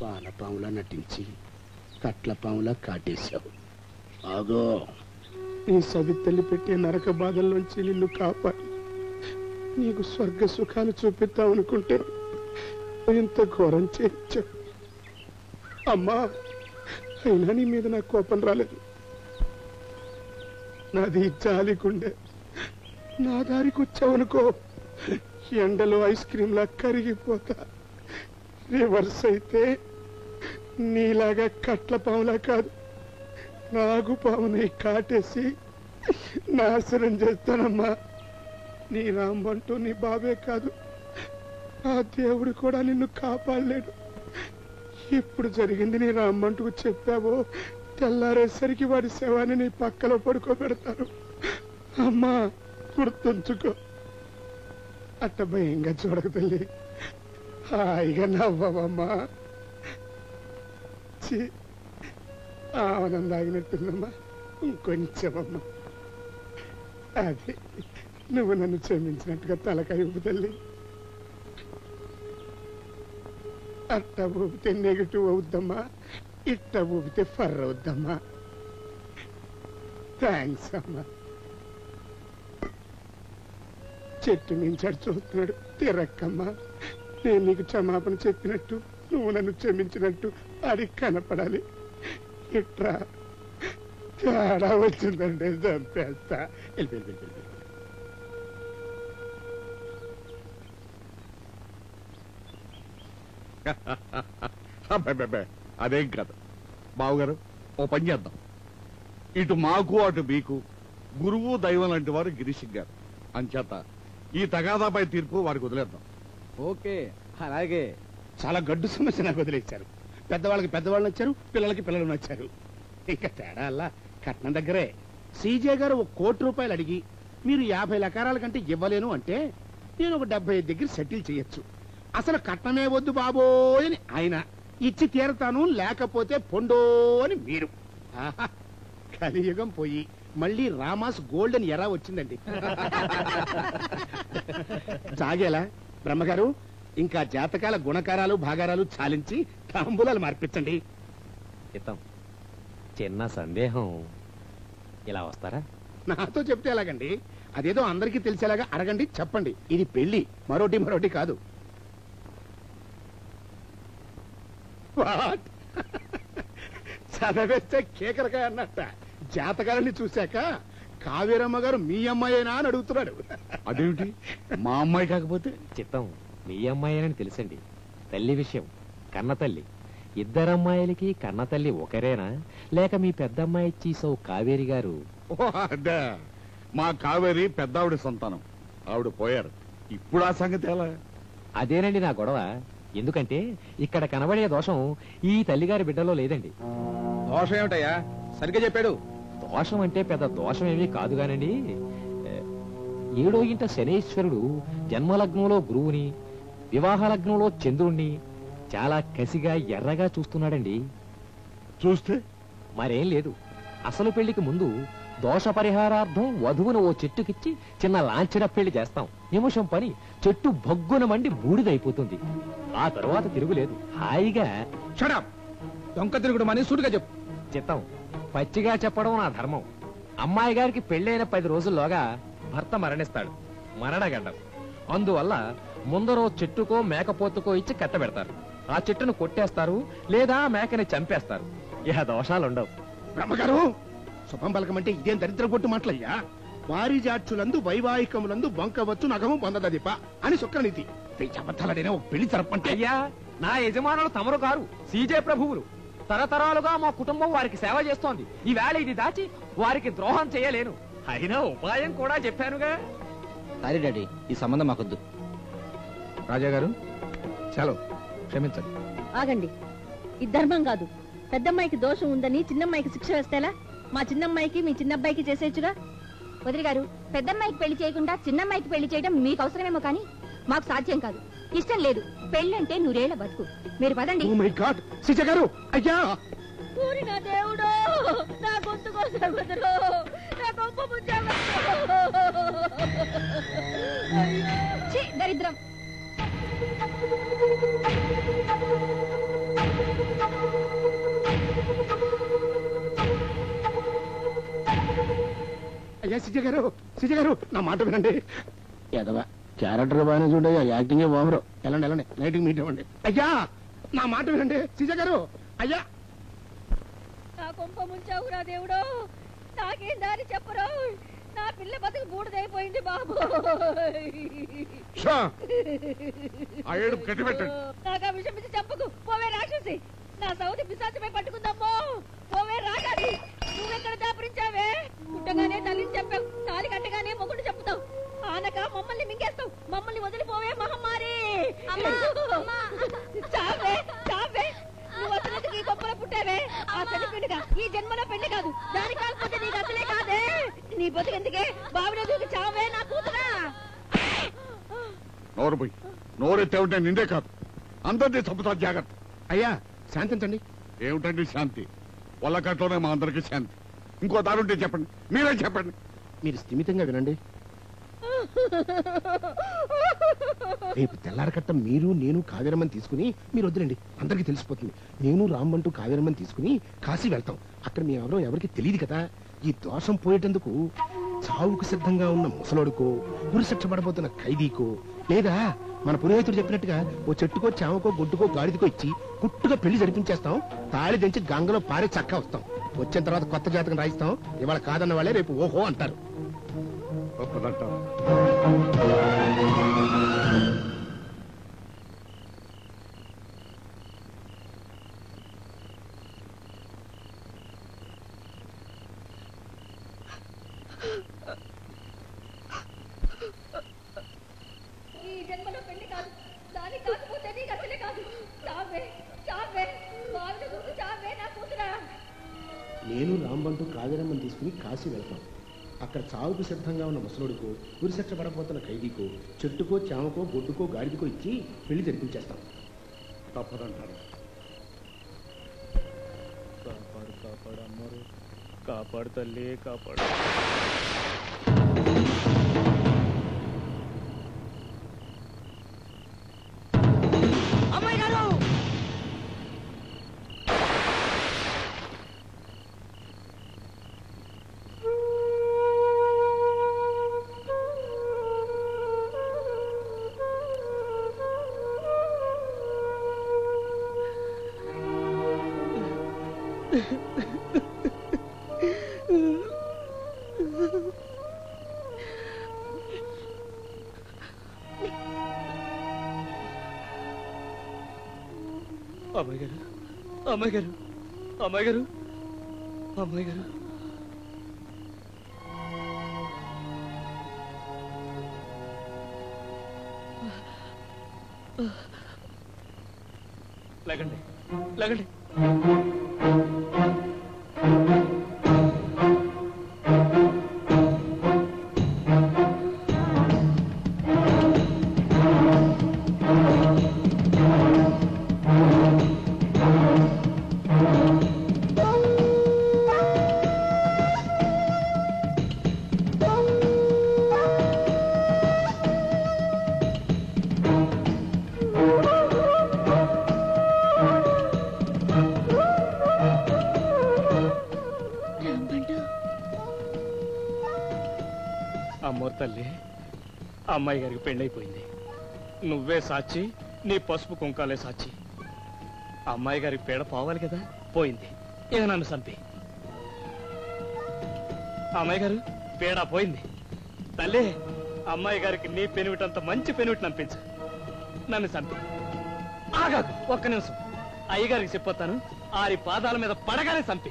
వానపాములా నటించి కట్లపాములా కాటేశావు ఆగో నీ సవితల్లి పెట్టే నరక బాధల్లోంచి నిన్ను కాపాడి నీకు స్వర్గ సుఖాలు చూపిద్దామనుకుంటే ఇంత ఘోరం చేయించావు అమ్మా అయినా నీ మీద నాకు కోపం రాలేదు నాది జాలి గుండె నా దారికి వచ్చావనుకో ఎండలో ఐస్ క్రీమ్లా కరిగిపోతా రివర్స్ అయితే నీలాగా కట్ల పాములా కాదు నాగు పాముని కాటేసి నాశనం చేస్తానమ్మా నీ రాంబంటూ నీ బాబే కాదు ఆ దేవుడు కూడా నిన్ను కాపాడలేడు ఇప్పుడు జరిగింది నీ రామ్మంటూ చెప్పావో తెల్లారేసరికి వాడి శవాన్ని నీ పక్కలో పడుకోబెడతారు అమ్మా గుర్తుంచుకో అట్ట భయంగా చూడక తల్లి హాయిగా నవ్వవమ్మా ఛీ, ఆనందం తాగినట్టుందమ్మా ఇంకొంచెమమ్మా అది నువ్వు నన్ను క్షమించినట్టుగా తలకాయ ఊపు తల్లి అట్ట ఊపితే నెగిటివ్ అవుద్దమ్మా ఇట్ట ఊపితే ఫర్ అవుద్దమ్మా థ్యాంక్స్ అమ్మా చెట్టు నుంచి అటు చూస్తున్నాడు తిరక్కమ్మా నేను నీకు క్షమాపణ చెప్పినట్టు నువ్వు నన్ను క్షమించినట్టు అది కనపడాలి ఇట్రా తేడా వచ్చిందంటే చంపేస్తా వెళ్ళి వెళ్ళి వెళ్ళి వెళ్ళి. అబ్బబ్బబ్బే, అదేం కాదు బావగారు ఓ పని చేద్దాం ఇటు మాకు అటు మీకు గురువు దైవం లాంటి వారు గిరీష్ గారు అంచేత ఈ తగాదాపై తీర్పు వారికి వదిలేద్దాం ఓకే అలాగే చాలా గడ్డు సమస్య నాకు వదిలేశారు పెద్దవాళ్ళకి పెద్దవాళ్ళు నచ్చారు పిల్లలకి పిల్లలు నచ్చారు ఇంకా తేడా అలా కట్నం దగ్గరే సీజే గారు ఒక కోటి రూపాయలు అడిగి మీరు యాభై లకారాల కంటే ఇవ్వలేను అంటే నేను ఒక డెబ్బై ఐదు దగ్గర సెటిల్ చేయొచ్చు అసలు కట్నమే వద్దు బాబోయ్ అని ఆయన ఇచ్చి తీరతాను లేకపోతే పొండో అని మీరు ఆహా, కలియుగం పోయి మళ్ళీ రామాస్ గోల్డెన్ ఎరా వచ్చిందండి సాగేలా బ్రహ్మగారు ఇంకా జాతకాల గుణకారాలు భాగారాలు చాలించి తాంబూలాలు మార్పించండి ఇతం చిన్న సందేహం ఇలా వస్తారా నాతో చెప్తే ఎలాగండి అదేదో అందరికీ తెలిసేలాగా అడగండి చెప్పండి ఇది పెళ్లి మరోటి మరోటి కాదు What? చదవేస్తే కేకరకాయ అన్నట్ట జాతకాలని చూశాక కావేరమ్మ గారు మీ అమ్మాయేనా అని అడుగుతున్నాడు అదేమిటి మా అమ్మాయి కాకపోతే చిత్తం మీ అమ్మాయినని తెలుసండి తల్లి విషయం కన్న తల్లి ఇద్దరమ్మాయిలకి కన్న తల్లి ఒకరేనా లేక మీ పెద్దమ్మాయి చీసవు కావేరి గారు ఓ, అదే మా కావేరి పెద్దావిడ సంతానం ఆవిడ పోయారు ఇప్పుడు ఆ సంగతి ఎలా అదేనండి నా గొడవ ఎందుకంటే ఇక్కడ కనబడే దోషం ఈ తల్లిగారి బిడ్డలో లేదండి దోషం ఏమిటయ్యా సరిగ్గా చెప్పాడు దోషం అంటే పెద్ద దోషం ఏమీ కాదు గానండి ఏ, ఏడో ఇంట శనేశ్వరుడు జన్మలగ్నంలో గురువుని వివాహ లగ్నంలో చంద్రుణ్ణి చాలా కసిగా ఎర్రగా చూస్తున్నాడండి చూస్తే మరేం లేదు అసలు పెళ్లికి ముందు దోష పరిహారార్థం వధువును ఓ చెట్టుకిచ్చి చిన్న లాంఛన పెళ్లి చేస్తాం నిమిషం పని చెట్టు భగ్గున మండి బూడిదైపోతుంది ఆ తరువాత తిరుగులేదు హాయిగా షడప్ దొంక తిరుగుడు మని సూటిగా చెప్పు చిత్తం పచ్చిగా చెప్పడం నా ధర్మం అమ్మాయి గారికి పెళ్ళైన పది రోజుల్లోగా భర్త మరణిస్తాడు మరణగండం అందువల్ల ముందరో చెట్టుకో మేకపోతుకో ఇచ్చి కట్టబెడతారు ఆ చెట్టును కొట్టేస్తారు లేదా ఆ మేకని చంపేస్తారు ఇహ దోషాలుండవు బ్రహ్మగారు శుభం పలకమంటే ఇదేం దరిద్ర కొట్టు మాటలయ్యా వారి జాడ్చులందు వైవాహికములందు బొంకవచ్చు నగము పొందదదిప అని శుక్రనీతి వెయ్యి అబద్ధాలడైనా ఒక పెళ్లి జరపంటే అయ్యా నా యజమానులు తమరు కారు సీజే ప్రభువులు తరతరాలుగా మా కుటుంబం వారికి సేవ చేస్తోంది ఈవేళ ఇది దాచి వారికి ద్రోహం చేయలేను అయినా ఉపాయం కూడా చెప్పానుగా సారీ డాడీ ఈ సంబంధం మాకొద్దు రాజా గారు చలో క్షమించండి ఆగండి ఇది ధర్మం కాదు పెద్దమ్మాయికి దోషం ఉందని చిన్నమ్మాయికి శిక్ష వేస్తేలా మా చిన్నమ్మాయికి మీ చిన్నబ్బాయికి చేసేయచ్చుగా వదిలి గారు పెద్దమ్మాయికి పెళ్లి చేయకుండా చిన్నమ్మాయికి పెళ్లి చేయడం మీకు అవసరమేమో కానీ మాకు సాధ్యం కాదు ఇష్టం లేదు పెళ్ళంటే నూరేళ్ల బతుకు మీరు పదండి ఓ మై గాడ్ సిజ గారు అయ్యా ఊరి నా దేవుడు నా గొంతు కోసం వదరు నా గొప్ప ఛీ, దరిద్రం అయ్యా సిజ గారు సిజ గారు నా మాట వినండి ఎదవా క్యారెక్టర్ బాగానే చూడయ్యా యాక్టింగే బాగురు వెళ్ళండి వెళ్ళండి నైట్కి మీట్ ఇవ్వండి అయ్యా నా మాట వినండి సిజ గారు అయ్యా నా కొంప ముంచావురా దేవుడు నాకేం దారి చెప్పరు నా పిల్ల బతుకు బూడిదైపోయింది బాబు షా! ఆ ఏడుపు కట్టిపెట్టండి నాకు ఆ విషయం ఇచ్చి చెప్పకు పోవే రాక్షసి నా సౌతి పిశాచమే పట్టుకుందమ్మో పోవే రాగాది నువ్వెక్కడ దాపరించావే పుట్టగానే తల్లిని చెప్పావు తాలి కట్టగానే మొగుడు చెప్పుతావు ఆనక మమ్మల్ని మింగేస్తావు మమ్మల్ని వదిలిపోవే మహమ్మారి చావే చావే నువ్వు అసలు ఎందుకు ఈ గొప్పలో పుట్టావే ఆ చనిపోయినగా ఈ జన్మలో పెళ్లి కాదు దాని కాకపోతే నీకు అసలే కాదే నీ బతుకెందుకే బావిలో దూకి చావే నా కూతురా నోరు పోయి నోరెత్తే ఉంటే నిండే కాదు అందరినీ చంపుతా జాగ్రత్త అయ్యా శాంతించండి ఏమిటండి శాంతి వల్లకట్లోనే మా అందరికీ శాంతి ఇంకో దారి ఉంటే చెప్పండి మీరే చెప్పండి మీరు స్థిమితంగా వినండి రేపు తెల్లారకట్ట మీరు నేను కావేరమ్మని తీసుకుని మీరు వద్దులండి అందరికీ తెలిసిపోతుంది నేను రామ్మంటూ కావేరమ్మని తీసుకుని కాశీ వెళ్తాం అక్కడ మేము ఎవరో ఎవరికి తెలియదు కదా ఈ దోషం పోయేటందుకు చావుకు సిద్ధంగా ఉన్న ముసలోడుకో ఉరిశిక్ష పడబోతున్న ఖైదీకో లేదా మన పురోహితుడు చెప్పినట్టుగా ఓ చెట్టుకో చామకో గొడ్డుకో గాడిదకో ఇచ్చి కుట్టుగా పెళ్లి జరిపించేస్తాం తాళి దించి గంగలో పారే చక్క వస్తాం వచ్చిన తర్వాత కొత్త జాతకం రాయిస్తాం ఇవాళ కాదన్న వాళ్ళే రేపు ఓహో అంటారు గొప్పదంటారు ఈ జన్మలో పెళ్లి కాదు దాని కాకపోతే నీకు అసలే కాదు చావే చావే బావిలో దూకి చావే నా కూతురా నేను రాంబంటూ కావేరమ్మని తీసుకుని కాశీ వెళ్తాం అక్కడ చావుకు సిద్ధంగా ఉన్న ముసలుడికో ఉరిశిక్ష పడబోతున్న ఖైదీకో చెట్టుకో చామకో గొడ్డుకో గాడిదకో ఇచ్చి పెళ్లి జరిపించేస్తాం తప్పదంటారు కాపాడు కాపాడు అమ్మరు కాపాడు తల్లి కాపాడు అమ్మాయి గారు అమ్మాయి గారు అమ్మాయి గారు అమ్మాయి గారు అమ్మాయి గారు లేకండి లేకండి అమ్మోరు తల్లి అమ్మాయి గారికి పెళ్ళైపోయింది నువ్వే సాక్షి నీ పసుపు కుంకాలే సాక్షి అమ్మాయి గారికి పేడ పోవాలి కదా పోయింది ఇక నన్ను చంపి అమ్మాయి గారు పేడ పోయింది తల్లి అమ్మాయి గారికి నీ పెనువిటంత మంచి పెనువిటి అనిపించు నన్ను చంపి ఆగాదు ఒక్క నిమిషం అయ్యగారికి చెప్పొస్తాను ఆరి పాదాల మీద పడగానే చంపి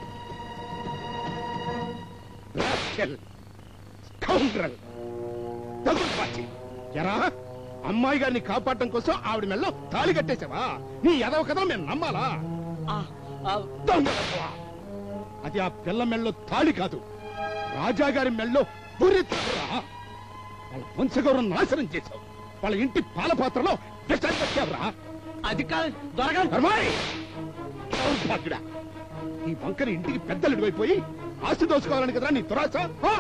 రాస్కెల్, స్కౌండ్రల్, దగుడుపాచి. ఎరా అమ్మాయి గారిని కాపాడటం కోసం ఆవిడ మెల్లో తాళి కట్టేశావా నీ ఎదవ కథ మేము నమ్మాలా దొంగ వెధవా. అది ఆ పిల్ల మెల్లో తాళి కాదు రాజా గారి మెల్లో బుర్రెత్తురా వాళ్ళ వంశగౌరవం నాశనం చేశావు వాళ్ళ ఇంటి పాలపాత్రలో విషం పెట్టావురా అది కాదు దొరగా ధర్మాయి! దౌర్భాగ్యుడా. ఈ వంకర ఇంటికి పెద్దలు అయిపోయి ఆస్తి దోచుకోవాలని కదరా నీ దురాశ ఆ?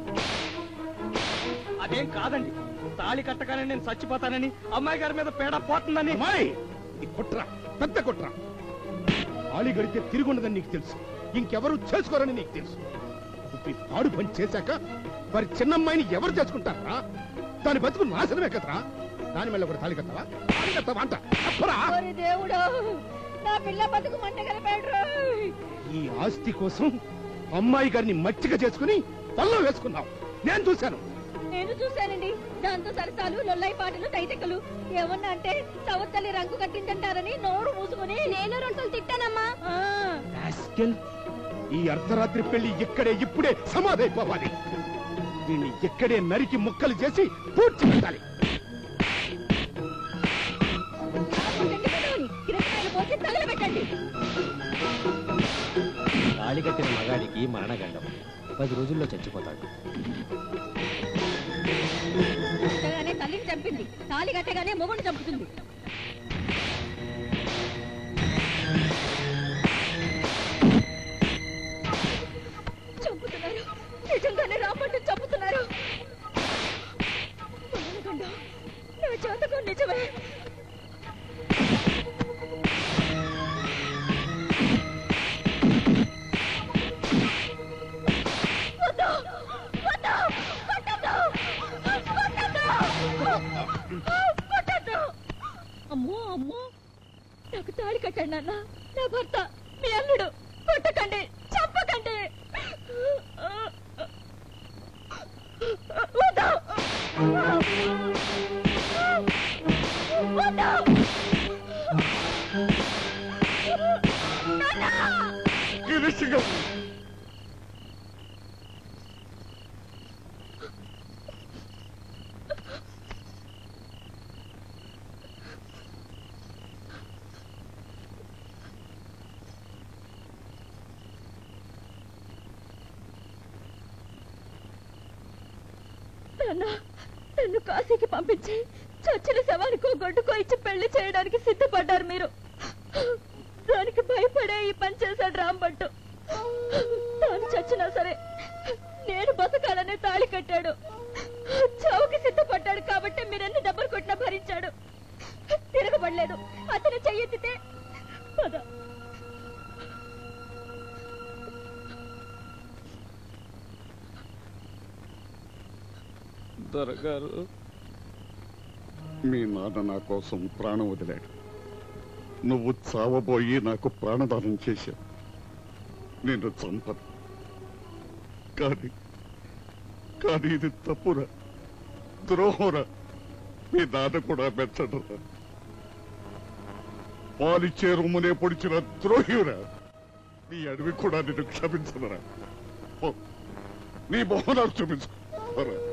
అదేం కాదండి తాళి కట్టగానే నేను చచ్చిపోతానని అమ్మాయి గారి మీద పేడ పోతుందని అమ్మాయి ఈ కుట్ర పెద్ద కుట్ర ఆలి గడితే తిరుగుండదని నీకు తెలుసు ఇంకెవరు చేసుకోరని నీకు తెలుసు కుప్పి పాడు పని చేశాక మరి చిన్నమ్మాయిని ఎవరు చేసుకుంటారా దాని బతుకు నాశనమే కదరా దాని మళ్ళీ ఒకటి తాళి కట్టవా తాళి కట్టవా అంట చెప్పరా ఓరి దేవుడు నా పిల్ల బతుకు మంట కలిపాడు ఈ ఆస్తి కోసం అమ్మాయి గారిని మచ్చిక చేసుకుని పల్లో వేసుకున్నావు నేను చూశాను నేను చూశానండి దాంతో సరసాలు లొల్లై పాటలు తైతెక్కలు ఏమన్నా అంటే సవత్తల్లి రంగు కట్టిందంటారని నోరు మూసుకుని నేను రెండు తిట్టానమ్మా ఆ, రాస్కెల్, ఈ అర్ధరాత్రి పెళ్లి ఇక్కడే ఇప్పుడే సమాధైపోవాలి దీన్ని ఇక్కడే నరికి ముక్కలు చేసి పూడ్చి పెట్టాలి కొట్టండి పెదవుని, కిరసనాయలు పోసి తగలబెట్టండి తాళి కట్టిన మగాడికి మరణగండం పది రోజుల్లో చచ్చిపోతాడు కట్టగానే తల్లిని చంపింది తాళి కట్టగానే మొగుడు చంపుతుంది చంపుతున్నారు నిజంగానే రామంటూ చంపుతున్నారు మరణగండ, నా జాతకం నిజమే వద్దు! వద్దు! కొట్టొద్దు! కొట్టొద్దు! కొట్టొద్దు! అమ్మో అమ్మో నాకు తాళి కట్టండి నాన్న నా భర్త మీ అల్లుడు కొట్టకండి చంపకండి వద్దు! వద్దు! గిరీష్ గారు నాన్న నన్ను కాశీకి పంపించి చచ్చిన శవానికో గొడ్డుకో ఇచ్చి పెళ్లి చేయడానికి సిద్ధపడ్డారు మీరు దానికి భయపడే ఈ పని చేశాడు రాంభట్టు తాను చచ్చినా సరే నేను బతకాలనే తాళి కట్టాడు చావుకి సిద్ధపడ్డాడు కాబట్టి మీరెన్ని దెబ్బలు కొట్టినా భరించాడు తిరగబడలేదు అతను చెయ్యెత్తితే పద దొరగారు మీ నాన్న నా కోసం ప్రాణం వదిలాడు నువ్వు చావబోయి నాకు ప్రాణదానం చేశావు నిన్ను చంపను కానీ కానీ ఇది తప్పురా ద్రోహంరా మీ నాన్న కూడా మెచ్చడురా పాలిచ్చే రొమ్మునే పొడిచిన ద్రోహిరా నీ అడవి కూడా నిన్ను క్షమించనురా పో. నీ బహునాలు చూపించు పోరా.